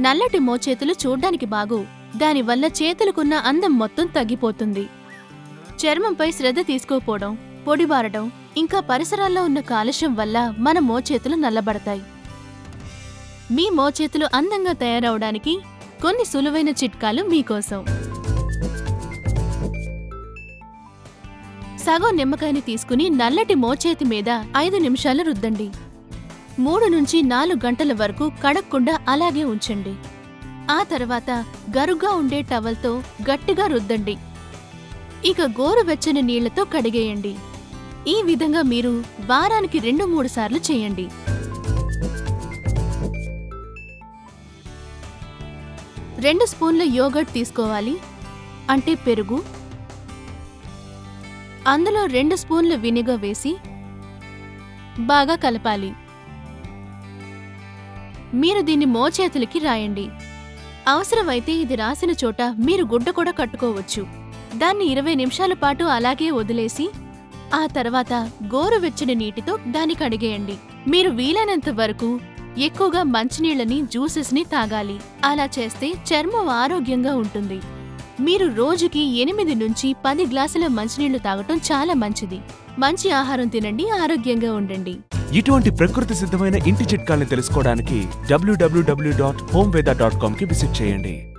నల్లటి మోచేతులు చూడ్డానికి బాగు దానివల్ల చేతులకున్న అందం మొత్తం తగ్గిపోతుంది చర్మంపై శ్రద్ధ తీసుకోపోవడం పొడిబారడం ఇంకా పరిసరాల్లో ఉన్న కాలుష్యం వల్ల మన మోచేతులు నల్లబడతాయి మీ మోచేతులు అందంగా తయారవడానికి కొన్ని సులువైన చిట్కాలు మీకోసం సగం నిమ్మకాయని తీసుకుని నల్లటి మోచేతి మీద ఐదు నిమిషాలు రుద్దండి మూడు నుంచి నాలుగు గంటల వరకు కడక్కుండా అలాగే ఉంచండి ఆ తర్వాత గరుగ్గా ఉండే టవల్తో గట్టిగా రుద్దండి ఇక గోరువెచ్చని నీళ్లతో కడిగేయండి ఈ విధంగా మీరు వారానికి రెండు మూడు సార్లు చేయండి రెండు స్పూన్ల యోగర్ట్ తీసుకోవాలి అంటే పెరుగు అందులో రెండు స్పూన్ల వినిగర్ వేసి బాగా కలపాలి మీరు దీన్ని మోచేతులకి రాయండి అవసరమైతే ఇది రాసిన చోట మీరు గుడ్డ కూడా కట్టుకోవచ్చు దాన్ని ఇరవై నిమిషాల పాటు అలాగే వదిలేసి ఆ తర్వాత గోరువెచ్చని నీటితో దాన్ని కడిగేయండి మీరు వీలైనంత వరకు ఎక్కువగా మంచినీళ్ళని జ్యూసెస్ని తాగాలి అలా చేస్తే చర్మం ఆరోగ్యంగా ఉంటుంది మీరు రోజుకి ఎనిమిది నుంచి పది గ్లాసుల మంచినీళ్లు తాగటం చాలా మంచిది మంచి ఆహారం తినండి ఆరోగ్యంగా ఉండండి ఇటువంటి ప్రకృతి సిద్ధమైన ఇంటి చిట్కాల్ని తెలుసుకోవడానికి డబ్ల్యూడబ్ల్యూడబ్ల్యూ డాట్ హోమ్ డాట్ కామ్కి విజిట్ చేయండి